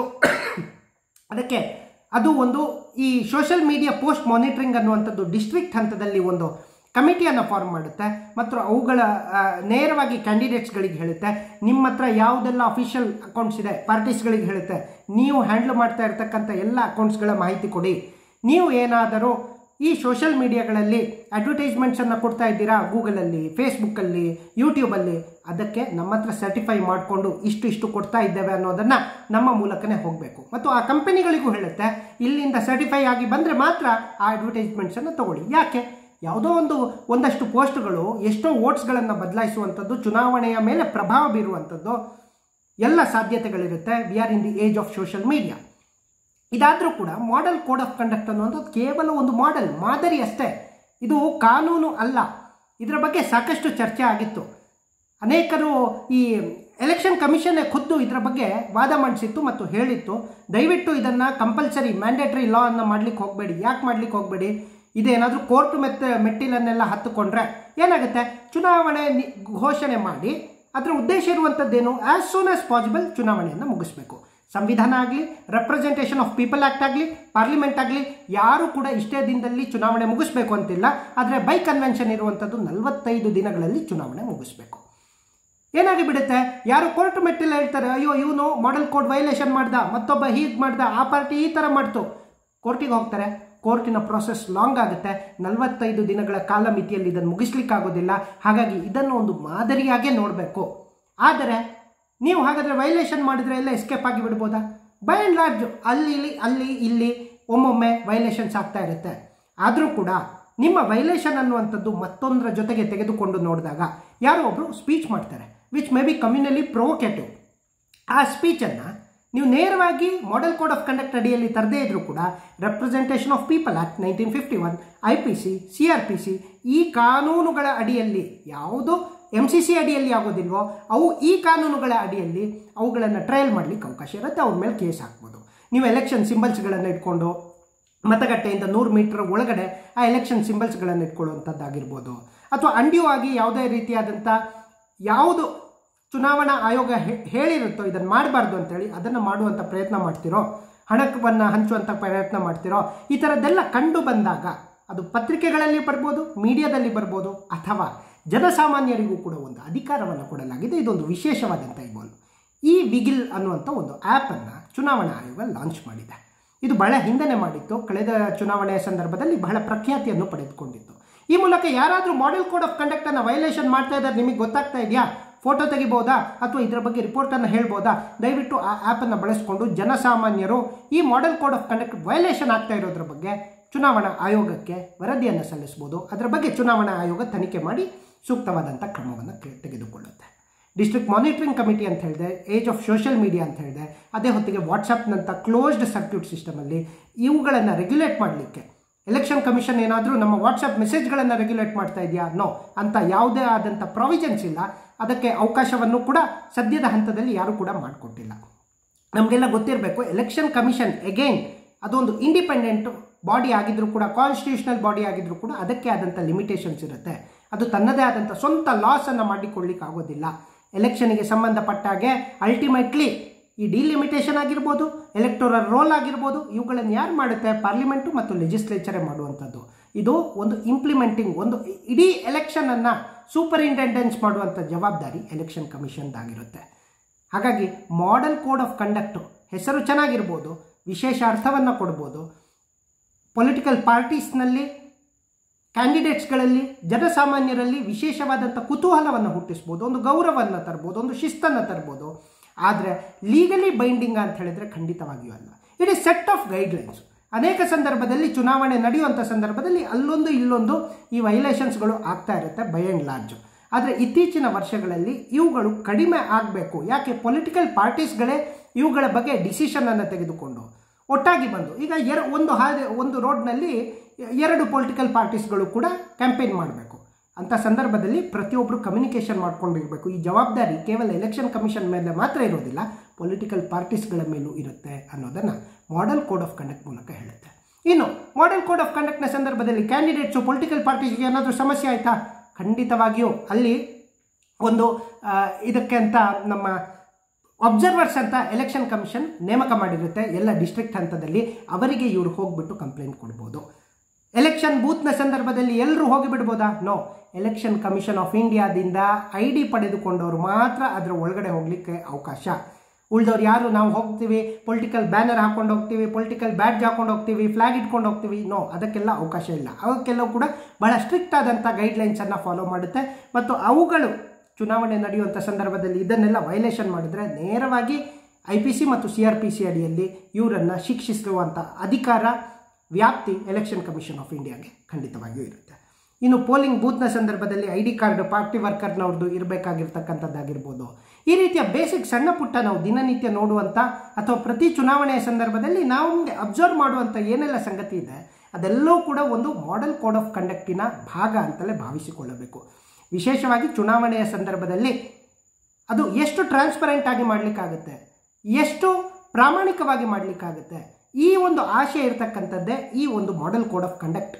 ಅದಕ್ಕೆ ಅದು ಒಂದು ಈ ಸೋಷಿಯಲ್ ಮೀಡಿಯಾ ಪೋಸ್ಟ್ ಮಾನಿಟರಿಂಗ್ ಅನ್ನುವಂಥದ್ದು ಡಿಸ್ಟ್ರಿಕ್ಟ್ ಹಂತದಲ್ಲಿ ಒಂದು ಕಮಿಟಿಯನ್ನು ಫಾರ್ಮ್ ಮಾಡುತ್ತೆ ಮತ್ತು ಅವುಗಳ ಆ, ನೇರವಾಗಿ ಕ್ಯಾಂಡಿಡೇಟ್ಸ್ಗಳಿಗೆ ಹೇಳುತ್ತೆ ನಿಮ್ಮ ಹತ್ರ ಯಾವುದೆಲ್ಲ ಅಫಿಷಿಯಲ್ ಅಕೌಂಟ್ಸ್ ಇದೆ ಪಾರ್ಟೀಸ್ಗಳಿಗೆ ಹೇಳುತ್ತೆ ನೀವು ಹ್ಯಾಂಡ್ಲ್ ಮಾಡ್ತಾ ಇರ್ತಕ್ಕಂಥ ಎಲ್ಲ ಅಕೌಂಟ್ಸ್ಗಳ ಮಾಹಿತಿ ಕೊಡಿ ನೀವು ಏನಾದರೂ ಈ ಸೋಷಿಯಲ್ ಮೀಡಿಯಾಗಳಲ್ಲಿ ಅಡ್ವರ್ಟೈಸ್ಮೆಂಟ್ಸನ್ನು ಕೊಡ್ತಾ ಇದ್ದೀರಾ ಗೂಗಲಲ್ಲಿ ಫೇಸ್ಬುಕ್ಕಲ್ಲಿ ಯೂಟ್ಯೂಬಲ್ಲಿ ಅದಕ್ಕೆ ನಮ್ಮ ಹತ್ರ ಸರ್ಟಿಫೈ ಮಾಡಿಕೊಂಡು ಇಷ್ಟು ಇಷ್ಟು ಕೊಡ್ತಾ ಇದ್ದೇವೆ ಅನ್ನೋದನ್ನು ನಮ್ಮ ಮೂಲಕನೇ ಹೋಗಬೇಕು ಮತ್ತು ಆ ಕಂಪನಿಗಳಿಗೂ ಹೇಳುತ್ತೆ ಇಲ್ಲಿಂದ ಸರ್ಟಿಫೈ ಆಗಿ ಬಂದರೆ ಮಾತ್ರ ಆ ಅಡ್ವರ್ಟೈಸ್ಮೆಂಟ್ಸನ್ನು ತಗೊಳ್ಳಿ ಯಾಕೆ ಯಾವುದೋ ಒಂದು ಒಂದಷ್ಟು ಪೋಸ್ಟ್ಗಳು ಎಷ್ಟೋ ವೋಟ್ಸ್ಗಳನ್ನು ಬದಲಾಯಿಸುವಂಥದ್ದು ಚುನಾವಣೆಯ ಮೇಲೆ ಪ್ರಭಾವ ಬೀರುವಂಥದ್ದು ಎಲ್ಲ ಸಾಧ್ಯತೆಗಳಿರುತ್ತೆ we are in the age of social media ಇದಾದರೂ ಕೂಡ ಮಾಡೆಲ್ ಕೋಡ್ ಆಫ್ ಕಂಡಕ್ಟ್ ಅನ್ನುವಂಥದ್ದು ಕೇವಲ ಒಂದು ಮಾಡೆಲ್ ಮಾದರಿ ಅಷ್ಟೇ ಇದು ಕಾನೂನು ಅಲ್ಲ ಇದರ ಬಗ್ಗೆ ಸಾಕಷ್ಟು ಚರ್ಚೆ ಆಗಿತ್ತು ಅನೇಕರು ಈ ಎಲೆಕ್ಷನ್ ಕಮಿಷನ್ ಖುದ್ದು ಇದರ ಬಗ್ಗೆ ವಾದ ಮಂಡಿಸಿತ್ತು ಮತ್ತು ಹೇಳಿತ್ತು ದಯವಿಟ್ಟು ಇದನ್ನು ಕಂಪಲ್ಸರಿ ಮ್ಯಾಂಡೇಟರಿ ಲಾ ಅನ್ನು ಮಾಡ್ಲಿಕ್ಕೆ ಹೋಗಬೇಡಿ ಯಾಕೆ ಮಾಡ್ಲಿಕ್ಕೆ ಹೋಗಬೇಡಿ ಇದೇನಾದರೂ ಕೋರ್ಟ್ ಮೆತ್ತ ಮೆಟ್ಟಿಲನ್ನೆಲ್ಲ ಹತ್ತುಕೊಂಡ್ರೆ ಏನಾಗುತ್ತೆ ಚುನಾವಣೆ ನಿ- ಘೋಷಣೆ ಮಾಡಿ ಅದರ ಉದ್ದೇಶ ಇರುವಂಥದ್ದೇನು ಆ್ಯಸ್ ಸೂನ್ ಆಸ್ ಪಾಸಿಬಲ್ ಚುನಾವಣೆಯನ್ನು ಮುಗಿಸ್ಬೇಕು ಸಂವಿಧಾನ ಆಗಲಿ ರೆಪ್ರೆಸೆಂಟೇಷನ್ ಆಫ್ ಪೀಪಲ್ ಆ್ಯಕ್ಟ್ ಆಗಲಿ ಪಾರ್ಲಿಮೆಂಟ್ ಆಗಲಿ ಯಾರು ಕೂಡ ಇಷ್ಟೇ ದಿನದಲ್ಲಿ ಚುನಾವಣೆ ಮುಗಿಸ್ಬೇಕು ಅಂತಿಲ್ಲ ಆದರೆ ಬೈ ಕನ್ವೆನ್ಷನ್ ಇರುವಂಥದ್ದು ನಲವತ್ತೈದು ದಿನಗಳಲ್ಲಿ ಚುನಾವಣೆ ಮುಗಿಸ್ಬೇಕು ಏನಾಗಿ ಬಿಡುತ್ತೆ ಯಾರು ಕೋರ್ಟ್ ಮೆಟ್ಟಿಲ್ಲ ಹೇಳ್ತಾರೆ ಅಯ್ಯೋ ಇವನು ಮಾಡೆಲ್ ಕೋಡ್ ವೈಲೇಷನ್ ಮಾಡ್ದ ಮತ್ತೊಬ್ಬ ಹೀಗೆ ಮಾಡ್ದ ಆ ಪಾರ್ಟಿ ಈ ಥರ ಮಾಡ್ತು ಕೋರ್ಟಿಗೆ ಹೋಗ್ತಾರೆ ಕೋರ್ಟಿನ ಪ್ರೊಸೆಸ್ ಲಾಂಗ್ ಆಗುತ್ತೆ ನಲವತ್ತೈದು ದಿನಗಳ ಕಾಲಮಿತಿಯಲ್ಲಿ ಇದನ್ನು ಮುಗಿಸ್ಲಿಕ್ಕಾಗೋದಿಲ್ಲ ಹಾಗಾಗಿ ಇದನ್ನು ಒಂದು ಮಾದರಿಯಾಗೇ ನೋಡಬೇಕು ಆದರೆ ನೀವು ಹಾಗಾದರೆ ವೈಲೇಷನ್ ಮಾಡಿದರೆ ಎಲ್ಲ ಎಸ್ಕೇಪ್ ಆಗಿ ಬಿಡ್ಬೋದಾ ಬೈ ಆ್ಯಂಡ್ ಲಾರ್ಜ್ ಅಲ್ಲಿ ಇಲ್ಲಿ ಅಲ್ಲಿ ಇಲ್ಲಿ ಒಮ್ಮೊಮ್ಮೆ ವೈಲೇಷನ್ಸ್ ಆಗ್ತಾ ಇರುತ್ತೆ ಆದರೂ ಕೂಡ ನಿಮ್ಮ ವೈಲೇಷನ್ ಅನ್ನುವಂಥದ್ದು ಮತ್ತೊಂದರ ಜೊತೆಗೆ ತೆಗೆದುಕೊಂಡು ನೋಡಿದಾಗ ಯಾರೋ ಒಬ್ಬರು ಸ್ಪೀಚ್ ಮಾಡ್ತಾರೆ which may be communally provocative ಆ ಸ್ಪೀಚನ್ನು ನೀವು ನೇರವಾಗಿ ಮಾಡೆಲ್ ಕೋಡ್ ಆಫ್ ಕಂಡಕ್ಟ್ ಅಡಿಯಲ್ಲಿ ತರದೇ ಇದ್ರೂ ಕೂಡ representation of people act nineteen fifty one I P C C R P C ಈ ಕಾನೂನುಗಳ ಅಡಿಯಲ್ಲಿ ಯಾವುದು ಎಮ್ ಸಿ ಸಿ ಅಡಿಯಲ್ಲಿ ಆಗೋದಿಲ್ವೋ ಅವು ಈ ಕಾನೂನುಗಳ ಅಡಿಯಲ್ಲಿ ಅವುಗಳನ್ನು ಟ್ರಯಲ್ ಮಾಡಲಿಕ್ಕೆ ಅವಕಾಶ ಇರುತ್ತೆ ಅವ್ರ ಮೇಲೆ ಕೇಸ್ ಹಾಕ್ಬೋದು ನೀವು ಎಲೆಕ್ಷನ್ ಸಿಂಬಲ್ಸ್ಗಳನ್ನು ಇಟ್ಕೊಂಡು ಮತಗಟ್ಟೆಯಿಂದ ನೂರು ಮೀಟರ್ ಒಳಗಡೆ ಆ ಎಲೆಕ್ಷನ್ ಸಿಂಬಲ್ಸ್ಗಳನ್ನು ಇಟ್ಕೊಳ್ಳುವಂಥದ್ದಾಗಿರ್ಬೋದು ಅಥವಾ ಅಂಡ್ಯೂ ಆಗಿ ಯಾವುದೇ ರೀತಿಯಾದಂಥ ಯಾವುದು ಚುನಾವಣಾ ಆಯೋಗ ಹೇ- ಹೇಳಿರುತ್ತೋ ಇದನ್ನು ಮಾಡಬಾರ್ದು ಅಂತೇಳಿ ಅದನ್ನು ಮಾಡುವಂಥ ಪ್ರಯತ್ನ ಮಾಡ್ತಿರೋ ಹಣವನ್ನು ಹಂಚುವಂಥ ಪ್ರಯತ್ನ ಮಾಡ್ತಿರೋ ಈ ಥರದ್ದೆಲ್ಲ ಕಂಡು ಬಂದಾಗ ಅದು ಪತ್ರಿಕೆಗಳಲ್ಲಿ ಬರ್ಬೋದು ಮೀಡಿಯಾದಲ್ಲಿ ಬರ್ಬೋದು ಅಥವಾ ಜನಸಾಮಾನ್ಯರಿಗೂ ಕೂಡ ಒಂದು ಅಧಿಕಾರವನ್ನು ಕೊಡಲಾಗಿದೆ ಇದೊಂದು ವಿಶೇಷವಾದಂಥ ಇಬೋಲ್ ಈ ವಿಗಿಲ್ ಅನ್ನುವಂಥ ಒಂದು ಆ್ಯಪನ್ನು ಚುನಾವಣಾ ಆಯೋಗ ಲಾಂಚ್ ಮಾಡಿದೆ ಇದು ಬಹಳ ಹಿಂದೆನೇ ಮಾಡಿತ್ತು ಕಳೆದ ಚುನಾವಣೆಯ ಸಂದರ್ಭದಲ್ಲಿ ಬಹಳ ಪ್ರಖ್ಯಾತಿಯನ್ನು ಪಡೆದುಕೊಂಡಿತ್ತು ಈ ಮೂಲಕ ಯಾರಾದರೂ ಮಾಡೆಲ್ ಕೋಡ್ ಆಫ್ ಕಂಡಕ್ಟನ್ನು ವೈಲೇಷನ್ ಮಾಡ್ತಾ ಇದ್ದಾರೆ ನಿಮಗೆ ಗೊತ್ತಾಗ್ತಾ ಇದೆಯಾ ಫೋಟೋ ತೆಗಿಬೋದಾ ಅಥವಾ ಇದರ ಬಗ್ಗೆ ರಿಪೋರ್ಟನ್ನು ಹೇಳ್ಬೋದಾ ದಯವಿಟ್ಟು ಆ ಆ್ಯಪನ್ನು ಬಳಸಿಕೊಂಡು ಜನಸಾಮಾನ್ಯರು ಈ model code of conduct violation ಆಗ್ತಾ ಇರೋದ್ರ ಬಗ್ಗೆ ಚುನಾವಣಾ ಆಯೋಗಕ್ಕೆ ವರದಿಯನ್ನು ಸಲ್ಲಿಸ್ಬೋದು ಅದರ ಬಗ್ಗೆ ಚುನಾವಣಾ ಆಯೋಗ ತನಿಖೆ ಮಾಡಿ ಸೂಕ್ತವಾದಂಥ ಕ್ರಮವನ್ನು ಕೆ- ತೆಗೆದುಕೊಳ್ಳುತ್ತೆ ಡಿಸ್ಟ್ರಿಕ್ಟ್ ಮಾನಿಟರಿಂಗ್ ಕಮಿಟಿ ಅಂತ ಹೇಳಿದೆ ಏಜ್ ಆಫ್ ಸೋಷಿಯಲ್ ಮೀಡಿಯಾ ಅಂತ ಹೇಳಿದೆ ಅದೇ ಹೊತ್ತಿಗೆ ವಾಟ್ಸಪ್ನಂಥ ಕ್ಲೋಸ್ಡ್ ಸರ್ಕ್ಯೂಟ್ ಸಿಸ್ಟಮಲ್ಲಿ ಇವುಗಳನ್ನು ರೆಗ್ಯುಲೇಟ್ ಮಾಡಲಿಕ್ಕೆ ಎಲೆಕ್ಷನ್ ಕಮಿಷನ್ ಏನಾದರೂ ನಮ್ಮ ವಾಟ್ಸಪ್ ಮೆಸೇಜ್ಗಳನ್ನು ರೆಗ್ಯುಲೇಟ್ ಮಾಡ್ತಾ ಇದೆಯಾ ನೋ ಅಂತ ಯಾವುದೇ ಆದಂಥ ಪ್ರಾವಿಷನ್ಸ್ ಇಲ್ಲ ಅದಕ್ಕೆ ಅವಕಾಶವನ್ನು ಕೂಡ ಸದ್ಯದ ಹಂತದಲ್ಲಿ ಯಾರೂ ಕೂಡ ಮಾಡಿಕೊಟ್ಟಿಲ್ಲ ನಮಗೆಲ್ಲ ಗೊತ್ತಿರಬೇಕು ಎಲೆಕ್ಷನ್ ಕಮಿಷನ್ ಎಗೈನ್ ಅದೊಂದು ಇಂಡಿಪೆಂಡೆಂಟ್ ಬಾಡಿ ಆಗಿದ್ರೂ ಕೂಡ ಕಾನ್ಸ್ಟಿಟ್ಯೂಷನಲ್ ಬಾಡಿ ಆಗಿದ್ರೂ ಕೂಡ ಅದಕ್ಕೆ ಆದಂಥ ಲಿಮಿಟೇಷನ್ಸ್ ಇರುತ್ತೆ ಅದು ತನ್ನದೇ ಆದಂಥ ಸ್ವಂತ ಲಾಸನ್ನು ಮಾಡಿಕೊಳ್ಳಿಕ್ಕೆ ಆಗೋದಿಲ್ಲ ಎಲೆಕ್ಷನ್ಗೆ ಸಂಬಂಧಪಟ್ಟಾಗೆ ಅಲ್ಟಿಮೇಟ್ಲಿ ಈ ಡಿಲಿಮಿಟೇಷನ್ ಆಗಿರ್ಬೋದು ಎಲೆಕ್ಟೋರಲ್ ರೋಲ್ ಆಗಿರ್ಬೋದು ಇವುಗಳನ್ನು ಯಾರು ಮಾಡುತ್ತೆ ಪಾರ್ಲಿಮೆಂಟು ಮತ್ತು ಲೆಜಿಸ್ಲೇಚರೇ ಮಾಡುವಂಥದ್ದು ಇದು ಒಂದು ಇಂಪ್ಲಿಮೆಂಟಿಂಗ್ ಒಂದು ಇಡೀ ಎಲೆಕ್ಷನನ್ನು ಸೂಪರಿಂಟೆಂಡೆನ್ಸ್ ಮಾಡುವಂಥ ಜವಾಬ್ದಾರಿ ಎಲೆಕ್ಷನ್ ಕಮಿಷನ್ದಾಗಿರುತ್ತೆ ಹಾಗಾಗಿ ಮಾಡೆಲ್ ಕೋಡ್ ಆಫ್ ಕಂಡಕ್ಟು ಹೆಸರು ಚೆನ್ನಾಗಿರ್ಬೋದು ವಿಶೇಷ ಅರ್ಥವನ್ನು ಕೊಡ್ಬೋದು ಪೊಲಿಟಿಕಲ್ ಪಾರ್ಟೀಸ್ನಲ್ಲಿ ಕ್ಯಾಂಡಿಡೇಟ್ಸ್ಗಳಲ್ಲಿ ಜನಸಾಮಾನ್ಯರಲ್ಲಿ ವಿಶೇಷವಾದಂಥ ಕುತೂಹಲವನ್ನು ಹುಟ್ಟಿಸ್ಬೋದು ಒಂದು ಗೌರವವನ್ನು ತರ್ಬೋದು ಒಂದು ಶಿಸ್ತನ್ನು ತರ್ಬೋದು ಆದರೆ ಲೀಗಲಿ ಬೈಂಡಿಂಗ್ ಅಂತ ಹೇಳಿದ್ರೆ ಖಂಡಿತವಾಗಿಯೂ ಅಲ್ಲ it is set of guidelines ಅನೇಕ ಸಂದರ್ಭದಲ್ಲಿ ಚುನಾವಣೆ ನಡೆಯುವಂಥ ಸಂದರ್ಭದಲ್ಲಿ ಅಲ್ಲೊಂದು ಇಲ್ಲೊಂದು ಈ ವೈಲೇಷನ್ಸ್ಗಳು ಆಗ್ತಾ ಇರುತ್ತೆ ಬೈ ಆ್ಯಂಡ್ ಲಾರ್ಜ್ ಆದರೆ ಇತ್ತೀಚಿನ ವರ್ಷಗಳಲ್ಲಿ ಇವುಗಳು ಕಡಿಮೆ ಆಗಬೇಕು ಯಾಕೆ ಪೊಲಿಟಿಕಲ್ ಪಾರ್ಟೀಸ್ಗಳೇ ಇವುಗಳ ಬಗ್ಗೆ ಡಿಸಿಷನನ್ನು ತೆಗೆದುಕೊಂಡು ಒಟ್ಟಾಗಿ ಬಂದು ಈಗ ಎರ ಒಂದು ಹಾದಿ ಒಂದು ರೋಡ್ನಲ್ಲಿ ಎರಡು ಪೊಲಿಟಿಕಲ್ ಪಾರ್ಟೀಸ್ಗಳು ಕೂಡ ಕ್ಯಾಂಪೇನ್ ಮಾಡಬೇಕು ಅಂಥ ಸಂದರ್ಭದಲ್ಲಿ ಪ್ರತಿಯೊಬ್ಬರು ಕಮ್ಯುನಿಕೇಷನ್ ಮಾಡ್ಕೊಂಡಿರಬೇಕು ಈ ಜವಾಬ್ದಾರಿ ಕೇವಲ ಎಲೆಕ್ಷನ್ ಕಮಿಷನ್ ಮೇಲೆ ಮಾತ್ರ ಇರೋದಿಲ್ಲ ಪೊಲಿಟಿಕಲ್ ಪಾರ್ಟೀಸ್ಗಳ ಮೇಲೂ ಇರುತ್ತೆ ಅನ್ನೋದನ್ನು ಮಾಡೆಲ್ ಕೋಡ್ ಆಫ್ ಕಂಡಕ್ಟ್ ಮೂಲಕ ಹೇಳುತ್ತೆ ಇನ್ನು ಮಾಡೆಲ್ ಕೋಡ್ ಆಫ್ ಕಂಡಕ್ಟ್ನ ಸಂದರ್ಭದಲ್ಲಿ ಕ್ಯಾಂಡಿಡೇಟ್ಸು ಪೊಲಿಟಿಕಲ್ ಪಾರ್ಟೀಸ್ಗೆ ಏನಾದರೂ ಸಮಸ್ಯೆ ಆಯಿತಾ ಖಂಡಿತವಾಗಿಯೂ ಅಲ್ಲಿ ಒಂದು ಆ, ಇದಕ್ಕೆ ಅಂತ ನಮ್ಮ ಅಬ್ಸರ್ವರ್ಸ್ ಅಂತ ಎಲೆಕ್ಷನ್ ಕಮಿಷನ್ ನೇಮಕ ಮಾಡಿರುತ್ತೆ ಎಲ್ಲ ಡಿಸ್ಟ್ರಿಕ್ಟ್ ಹಂತದಲ್ಲಿ ಅವರಿಗೆ ಇವರು ಹೋಗ್ಬಿಟ್ಟು ಕಂಪ್ಲೇಂಟ್ ಕೊಡ್ಬೋದು ಎಲೆಕ್ಷನ್ ಬೂತ್ನ ಸಂದರ್ಭದಲ್ಲಿ ಎಲ್ಲರೂ ಹೋಗಿ ಬಿಡ್ಬೋದಾ ನೋ ಎಲೆಕ್ಷನ್ ಕಮಿಷನ್ ಆಫ್ ಇಂಡಿಯಾದಿಂದ ಐ ಡಿ ಪಡೆದುಕೊಂಡವರು ಮಾತ್ರ ಅದರ ಒಳಗಡೆ ಹೋಗಲಿಕ್ಕೆ ಅವಕಾಶ ಉಳ್ದವ್ರು ಯಾರು ನಾವು ಹೋಗ್ತೀವಿ ಪೊಲಿಟಿಕಲ್ ಬ್ಯಾನರ್ ಹಾಕೊಂಡು ಹೋಗ್ತೀವಿ ಪೊಲಿಟಿಕಲ್ ಬ್ಯಾಡ್ಜ್ ಹಾಕೊಂಡು ಹೋಗ್ತೀವಿ ಫ್ಲಾಗ್ ಇಟ್ಕೊಂಡು ಹೋಗ್ತೀವಿ ನೋ ಅದಕ್ಕೆಲ್ಲ ಅವಕಾಶ ಇಲ್ಲ ಅವಕ್ಕೆಲ್ಲವೂ ಕೂಡ ಬಹಳ ಸ್ಟ್ರಿಕ್ಟ್ ಆದಂಥ ಗೈಡ್ಲೈನ್ಸನ್ನು ಫಾಲೋ ಮಾಡುತ್ತೆ ಮತ್ತು ಅವುಗಳು ಚುನಾವಣೆ ನಡೆಯುವಂಥ ಸಂದರ್ಭದಲ್ಲಿ ಇದನ್ನೆಲ್ಲ ವೈಲೇಷನ್ ಮಾಡಿದರೆ ನೇರವಾಗಿ ಐ ಪಿ ಸಿ ಮತ್ತು ಸಿ ಆರ್ ಪಿ ಸಿ ಅಡಿಯಲ್ಲಿ ಇವರನ್ನು ಶಿಕ್ಷಿಸುವಂಥ ಅಧಿಕಾರ ವ್ಯಾಪ್ತಿ ಎಲೆಕ್ಷನ್ ಕಮಿಷನ್ ಆಫ್ ಇಂಡಿಯಾಗೆ ಖಂಡಿತವಾಗಿಯೂ ಇರುತ್ತೆ ಇನ್ನು ಪೋಲಿಂಗ್ ಬೂತ್ನ ಸಂದರ್ಭದಲ್ಲಿ ಐ ಡಿ ಕಾರ್ಡ್ ಪಾರ್ಟಿ ವರ್ಕರ್ನವ್ರದ್ದು ಇರಬೇಕಾಗಿರ್ತಕ್ಕಂಥದ್ದಾಗಿರ್ಬೋದು ಈ ರೀತಿಯ ಬೇಸಿಕ್ ಸಣ್ಣ ಪುಟ್ಟ ನಾವು ದಿನನಿತ್ಯ ನೋಡುವಂಥ ಅಥವಾ ಪ್ರತಿ ಚುನಾವಣೆಯ ಸಂದರ್ಭದಲ್ಲಿ ನಾವು ಅಬ್ಸರ್ವ್ ಮಾಡುವಂಥ ಏನೆಲ್ಲ ಸಂಗತಿ ಇದೆ ಅದೆಲ್ಲವೂ ಕೂಡ ಒಂದು ಮಾಡೆಲ್ ಕೋಡ್ ಆಫ್ ಕಂಡಕ್ಟಿನ ಭಾಗ ಅಂತಲೇ ಭಾವಿಸಿಕೊಳ್ಳಬೇಕು ವಿಶೇಷವಾಗಿ ಚುನಾವಣೆಯ ಸಂದರ್ಭದಲ್ಲಿ ಅದು ಎಷ್ಟು ಟ್ರಾನ್ಸ್ಪರೆಂಟ್ ಆಗಿ ಮಾಡಲಿಕ್ಕಾಗುತ್ತೆ ಎಷ್ಟು ಪ್ರಾಮಾಣಿಕವಾಗಿ ಮಾಡಲಿಕ್ಕಾಗುತ್ತೆ ಈ ಒಂದು ಆಶೆ ಇರತಕ್ಕಂಥದ್ದೇ ಈ ಒಂದು ಮಾಡೆಲ್ ಕೋಡ್ ಆಫ್ ಕಂಡಕ್ಟ್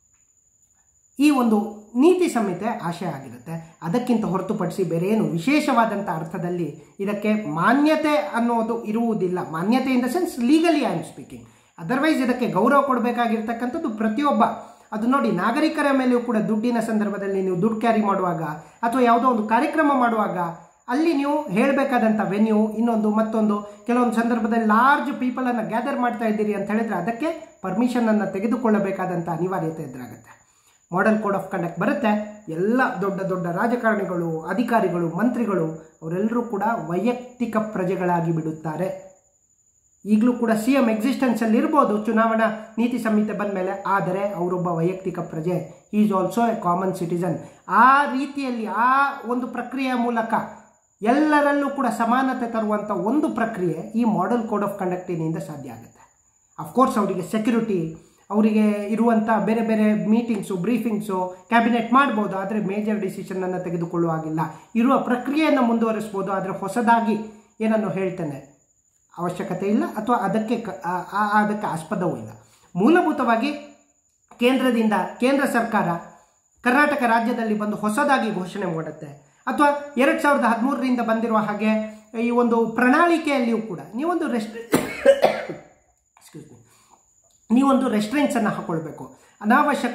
ಈ ಒಂದು ನೀತಿ ಸಂಹಿತೆ ಆಶಯ ಆಗಿರುತ್ತೆ ಅದಕ್ಕಿಂತ ಹೊರತುಪಡಿಸಿ ಬೇರೆ ಏನು ವಿಶೇಷವಾದಂಥ ಅರ್ಥದಲ್ಲಿ ಇದಕ್ಕೆ ಮಾನ್ಯತೆ ಅನ್ನೋದು ಇರುವುದಿಲ್ಲ ಮಾನ್ಯತೆ in the sense legally I am speaking otherwise ಇದಕ್ಕೆ ಗೌರವ ಕೊಡಬೇಕಾಗಿರ್ತಕ್ಕಂಥದ್ದು ಪ್ರತಿಯೊಬ್ಬ ಅದು ನೋಡಿ ನಾಗರಿಕರ ಮೇಲೆಯೂ ಕೂಡ ದುಡ್ಡಿನ ಸಂದರ್ಭದಲ್ಲಿ ನೀವು ದುಡ್ಡು ಕ್ಯಾರಿ ಮಾಡುವಾಗ ಅಥವಾ ಯಾವುದೋ ಒಂದು ಕಾರ್ಯಕ್ರಮ ಮಾಡುವಾಗ ಅಲ್ಲಿ ನೀವು ಹೇಳಬೇಕಾದಂಥ ವೆನ್ಯೂ ಇನ್ನೊಂದು ಮತ್ತೊಂದು ಕೆಲವೊಂದು ಸಂದರ್ಭದಲ್ಲಿ ಲಾರ್ಜ್ ಪೀಪಲನ್ನು ಗ್ಯಾದರ್ ಮಾಡ್ತಾ ಇದ್ದೀರಿ ಅಂತ ಹೇಳಿದ್ರೆ ಅದಕ್ಕೆ ಪರ್ಮಿಷನನ್ನು ತೆಗೆದುಕೊಳ್ಳಬೇಕಾದಂಥ ಅನಿವಾರ್ಯತೆ ಎದುರಾಗುತ್ತೆ ಮಾಡೆಲ್ ಕೋಡ್ ಆಫ್ ಕಂಡಕ್ಟ್ ಬರುತ್ತೆ ಎಲ್ಲ ದೊಡ್ಡ ದೊಡ್ಡ ರಾಜಕಾರಣಿಗಳು ಅಧಿಕಾರಿಗಳು ಮಂತ್ರಿಗಳು ಅವರೆಲ್ಲರೂ ಕೂಡ ವೈಯಕ್ತಿಕ ಪ್ರಜೆಗಳಾಗಿ ಬಿಡುತ್ತಾರೆ ಈಗಲೂ ಕೂಡ ಸಿ ಎಂ ಎಕ್ಸಿಸ್ಟೆನ್ಸಲ್ಲಿ ಇರ್ಬೋದು ಚುನಾವಣಾ ನೀತಿ ಸಂಹಿತೆ ಬಂದ ಮೇಲೆ ಆದರೆ ಅವರೊಬ್ಬ ವೈಯಕ್ತಿಕ ಪ್ರಜೆ is also a common citizen ಆ ರೀತಿಯಲ್ಲಿ ಆ ಒಂದು ಪ್ರಕ್ರಿಯೆಯ ಮೂಲಕ ಎಲ್ಲರಲ್ಲೂ ಕೂಡ ಸಮಾನತೆ ತರುವಂಥ ಒಂದು ಪ್ರಕ್ರಿಯೆ ಈ ಮಾಡೆಲ್ ಕೋಡ್ ಆಫ್ ಕಂಡಕ್ಟಿನಿಂದ ಸಾಧ್ಯ ಆಗುತ್ತೆ ಅಫ್ಕೋರ್ಸ್ ಅವರಿಗೆ ಸೆಕ್ಯೂರಿಟಿ ಅವರಿಗೆ ಇರುವಂಥ ಬೇರೆ ಬೇರೆ ಮೀಟಿಂಗ್ಸು ಬ್ರೀಫಿಂಗ್ಸು ಕ್ಯಾಬಿನೆಟ್ ಮಾಡ್ಬೋದು ಆದರೆ ಮೇಜರ್ ಡಿಸಿಷನನ್ನು ತೆಗೆದುಕೊಳ್ಳುವಾಗಿಲ್ಲ ಇರುವ ಪ್ರಕ್ರಿಯೆಯನ್ನು ಮುಂದುವರಿಸ್ಬೋದು ಆದರೆ ಹೊಸದಾಗಿ ಏನನ್ನು ಹೇಳ್ತೇನೆ ಅವಶ್ಯಕತೆ ಇಲ್ಲ ಅಥವಾ ಅದಕ್ಕೆ ಕ- ಆ- ಆ- ಅದಕ್ಕೆ ಆಸ್ಪದವೂ ಇಲ್ಲ ಮೂಲಭೂತವಾಗಿ ಕೇಂದ್ರದಿಂದ ಕೇಂದ್ರ ಸರ್ಕಾರ ಕರ್ನಾಟಕ ರಾಜ್ಯದಲ್ಲಿ ಬಂದು ಹೊಸದಾಗಿ ಘೋಷಣೆ ಮಾಡುತ್ತೆ ಅಥವಾ ಎರಡು ಸಾವಿರದ ಹದಿಮೂರರಿಂದ ಬಂದಿರುವ ಹಾಗೆ ಈ ಒಂದು ಪ್ರಣಾಳಿಕೆಯಲ್ಲಿಯೂ ಕೂಡ ನೀವೊಂದು ರೆಸ್ಟ್ ಎಕ್ಸ್ಕ್ಯೂಸ್ ಮೀ ನೀವೊಂದು ರೆಸ್ಟ್ರೆಂಟ್ಸನ್ನು ಹಾಕೊಳ್ಬೇಕು ಅನಾವಶ್ಯಕ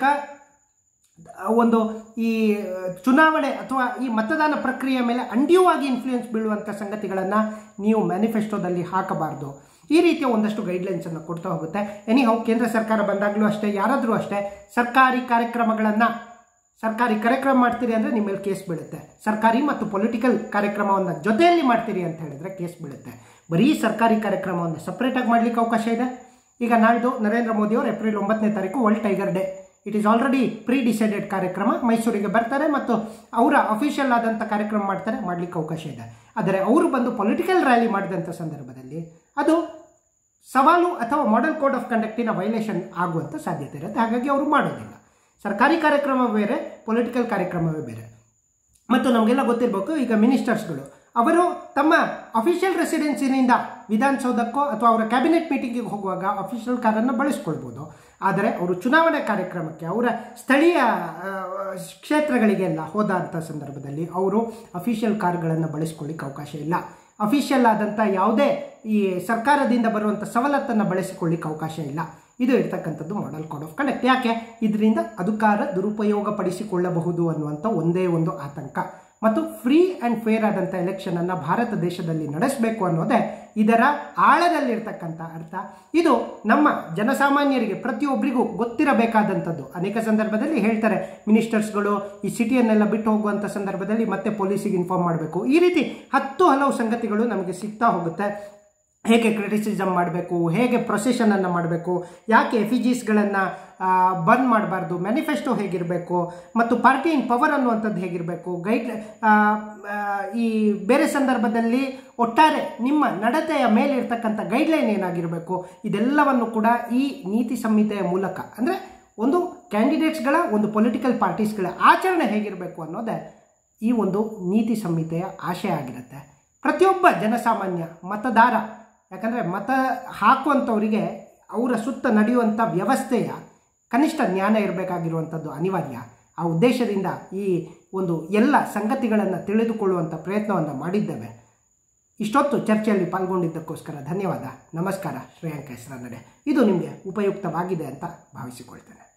ಒಂದು ಈ ಚುನಾವಣೆ ಅಥವಾ ಈ ಮತದಾನ ಪ್ರಕ್ರಿಯೆಯ ಮೇಲೆ ಅಂಡ್ಯೂವಾಗಿ ಇನ್ಫ್ಲೂಯೆನ್ಸ್ ಬೀಳುವಂಥ ಸಂಗತಿಗಳನ್ನು ನೀವು ಮ್ಯಾನಿಫೆಸ್ಟೋದಲ್ಲಿ ಹಾಕಬಾರ್ದು ಈ ರೀತಿಯ ಒಂದಷ್ಟು ಗೈಡ್ಲೈನ್ಸನ್ನು ಕೊಡ್ತಾ ಹೋಗುತ್ತೆ ಎನಿಹೌ ಕೇಂದ್ರ ಸರ್ಕಾರ ಬಂದಾಗಲೂ ಅಷ್ಟೇ ಯಾರಾದರೂ ಅಷ್ಟೇ ಸರ್ಕಾರಿ ಕಾರ್ಯಕ್ರಮಗಳನ್ನು ಸರ್ಕಾರಿ ಕಾರ್ಯಕ್ರಮ ಮಾಡ್ತೀರಿ ಅಂದರೆ ನಿಮ್ಮ ಮೇಲೆ ಕೇಸ್ ಬೀಳುತ್ತೆ ಸರ್ಕಾರಿ ಮತ್ತು ಪೊಲಿಟಿಕಲ್ ಕಾರ್ಯಕ್ರಮವನ್ನು ಜೊತೆಯಲ್ಲಿ ಮಾಡ್ತೀರಿ ಅಂತ ಹೇಳಿದ್ರೆ ಕೇಸ್ ಬೀಳುತ್ತೆ ಬರೀ ಸರ್ಕಾರಿ ಕಾರ್ಯಕ್ರಮವನ್ನು ಸಪ್ರೇಟಾಗಿ ಮಾಡಲಿಕ್ಕೆ ಅವಕಾಶ ಇದೆ ಈಗ ನಾಳ್ದು ನರೇಂದ್ರ ಮೋದಿಯವರು ಏಪ್ರಿಲ್ ಒಂಬತ್ತನೇ ತಾರೀಕು world tiger day it is already pre decided ಕಾರ್ಯಕ್ರಮ ಮೈಸೂರಿಗೆ ಬರ್ತಾರೆ ಮತ್ತು ಅವರ ಅಫಿಷಿಯಲ್ ಆದಂಥ ಕಾರ್ಯಕ್ರಮ ಮಾಡ್ತಾರೆ ಮಾಡಲಿಕ್ಕೆ ಅವಕಾಶ ಇದೆ ಆದರೆ ಅವರು ಬಂದು ಪೊಲಿಟಿಕಲ್ ರ್ಯಾಲಿ ಮಾಡಿದಂಥ ಸಂದರ್ಭದಲ್ಲಿ ಅದು ಸವಾಲು ಅಥವಾ ಮಾಡೆಲ್ ಕೋಡ್ ಆಫ್ ಕಂಡಕ್ಟಿನ ವೈಲೇಷನ್ ಆಗುವಂಥ ಸಾಧ್ಯತೆ ಇರುತ್ತೆ ಹಾಗಾಗಿ ಅವರು ಮಾಡೋದಿಲ್ಲ ಸರ್ಕಾರಿ ಕಾರ್ಯಕ್ರಮ ಬೇರೆ ಪೊಲಿಟಿಕಲ್ ಕಾರ್ಯಕ್ರಮವೇ ಬೇರೆ ಮತ್ತು ನಮಗೆಲ್ಲ ಗೊತ್ತಿರಬೇಕು ಈಗ ಮಿನಿಸ್ಟರ್ಸ್ಗಳು ಅವರು ತಮ್ಮ ಅಫಿಷಿಯಲ್ ರೆಸಿಡೆನ್ಸಿನಿಂದ ವಿಧಾನಸೌಧಕ್ಕೋ ಅಥವಾ ಅವರ ಕ್ಯಾಬಿನೆಟ್ ಮೀಟಿಂಗಿಗೆ ಹೋಗುವಾಗ ಅಫಿಷಿಯಲ್ ಕಾರನ್ನು ಬಳಸ್ಕೊಳ್ಬೋದು ಆದರೆ ಅವರು ಚುನಾವಣೆ ಕಾರ್ಯಕ್ರಮಕ್ಕೆ ಅವರ ಸ್ಥಳೀಯ ಆ, ಕ್ಷೇತ್ರಗಳಿಗೆಲ್ಲ ಹೋದಂಥ ಸಂದರ್ಭದಲ್ಲಿ ಅವರು ಅಫಿಷಿಯಲ್ ಕಾರ್ಗಳನ್ನು ಬಳಸ್ಕೊಳ್ಳಿಕ್ಕೆ ಅವಕಾಶ ಇಲ್ಲ ಅಫಿಷಿಯಲ್ ಆದಂಥ ಯಾವುದೇ ಈ ಸರ್ಕಾರದಿಂದ ಬರುವಂಥ ಸವಲತ್ತನ್ನು ಬಳಸಿಕೊಳ್ಳಿಕ್ಕೆ ಅವಕಾಶ ಇಲ್ಲ ಇದು ಇರ್ತಕ್ಕಂಥದ್ದು ಮಾಡೆಲ್ ಕೋಡ್ ಆಫ್ ಕಂಡಕ್ಟ್ ಯಾಕೆ ಇದರಿಂದ ಅಧಿಕಾರ ದುರುಪಯೋಗ ಪಡಿಸಿಕೊಳ್ಳಬಹುದು ಅನ್ನುವಂಥ ಒಂದೇ ಒಂದು ಆತಂಕ ಮತ್ತು ಫ್ರೀ ಆ್ಯಂಡ್ ಫೇರ್ ಆದಂಥ ಎಲೆಕ್ಷನನ್ನು ಭಾರತ ದೇಶದಲ್ಲಿ ನಡೆಸಬೇಕು ಅನ್ನೋದೇ ಇದರ ಆಳದಲ್ಲಿರ್ತಕ್ಕಂಥ ಅರ್ಥ ಇದು ನಮ್ಮ ಜನಸಾಮಾನ್ಯರಿಗೆ ಪ್ರತಿಯೊಬ್ಬರಿಗೂ ಗೊತ್ತಿರಬೇಕಾದಂಥದ್ದು ಅನೇಕ ಸಂದರ್ಭದಲ್ಲಿ ಹೇಳ್ತಾರೆ ಮಿನಿಸ್ಟರ್ಸ್ಗಳು ಈ ಸಿಟಿಯನ್ನೆಲ್ಲ ಬಿಟ್ಟು ಹೋಗುವಂಥ ಸಂದರ್ಭದಲ್ಲಿ ಮತ್ತೆ ಪೊಲೀಸಿಗೆ ಇನ್ಫಾರ್ಮ್ ಮಾಡಬೇಕು ಈ ರೀತಿ ಹತ್ತು ಹಲವು ಸಂಗತಿಗಳು ನಮಗೆ ಸಿಗ್ತಾ ಹೋಗುತ್ತೆ ಹೇಗೆ ಕ್ರಿಟಿಸಿಸಮ್ ಮಾಡಬೇಕು ಹೇಗೆ ಪ್ರೊಸೆಷನನ್ನು ಮಾಡಬೇಕು ಯಾಕೆ ಎಫಿಜೀಸ್ಗಳನ್ನು ಬಂದ್ ಮಾಡಬಾರ್ದು ಮ್ಯಾನಿಫೆಸ್ಟೋ ಹೇಗಿರಬೇಕು ಮತ್ತು ಪಾರ್ಟಿ ಇನ್ ಪವರ್ ಅನ್ನುವಂಥದ್ದು ಹೇಗಿರಬೇಕು ಗೈಡ್ ಆ, ಆ, ಈ ಬೇರೆ ಸಂದರ್ಭದಲ್ಲಿ ಒಟ್ಟಾರೆ ನಿಮ್ಮ ನಡತೆಯ ಮೇಲೆ ಇರ್ತಕ್ಕಂಥ ಗೈಡ್ಲೈನ್ ಏನಾಗಿರಬೇಕು ಇದೆಲ್ಲವನ್ನು ಕೂಡ ಈ ನೀತಿ ಸಂಹಿತೆಯ ಮೂಲಕ ಅಂದರೆ ಒಂದು ಕ್ಯಾಂಡಿಡೇಟ್ಸ್ಗಳ ಒಂದು ಪೊಲಿಟಿಕಲ್ ಪಾರ್ಟೀಸ್ಗಳ ಆಚರಣೆ ಹೇಗಿರಬೇಕು ಅನ್ನೋದೇ ಈ ಒಂದು ನೀತಿ ಸಂಹಿತೆಯ ಆಶಯ ಆಗಿರುತ್ತೆ ಪ್ರತಿಯೊಬ್ಬ ಜನಸಾಮಾನ್ಯ ಮತದಾರ ಯಾಕಂದರೆ ಮತ ಹಾಕುವಂಥವರಿಗೆ ಅವರ ಸುತ್ತ ನಡೆಯುವಂಥ ವ್ಯವಸ್ಥೆಯ ಕನಿಷ್ಠ ಜ್ಞಾನ ಇರಬೇಕಾಗಿರುವಂಥದ್ದು ಅನಿವಾರ್ಯ ಆ ಉದ್ದೇಶದಿಂದ ಈ ಒಂದು ಎಲ್ಲ ಸಂಗತಿಗಳನ್ನು ತಿಳಿದುಕೊಳ್ಳುವಂಥ ಪ್ರಯತ್ನವನ್ನು ಮಾಡಿದ್ದೇವೆ ಇಷ್ಟೊತ್ತು ಚರ್ಚೆಯಲ್ಲಿ ಪಾಲ್ಗೊಂಡಿದ್ದಕ್ಕೋಸ್ಕರ ಧನ್ಯವಾದ ನಮಸ್ಕಾರ ಶ್ರೇಯಾಂಕ ಹೆಸರನ್ನಡೆ ಇದು ನಿಮಗೆ ಉಪಯುಕ್ತವಾಗಿದೆ ಅಂತ ಭಾವಿಸಿಕೊಳ್ತೇನೆ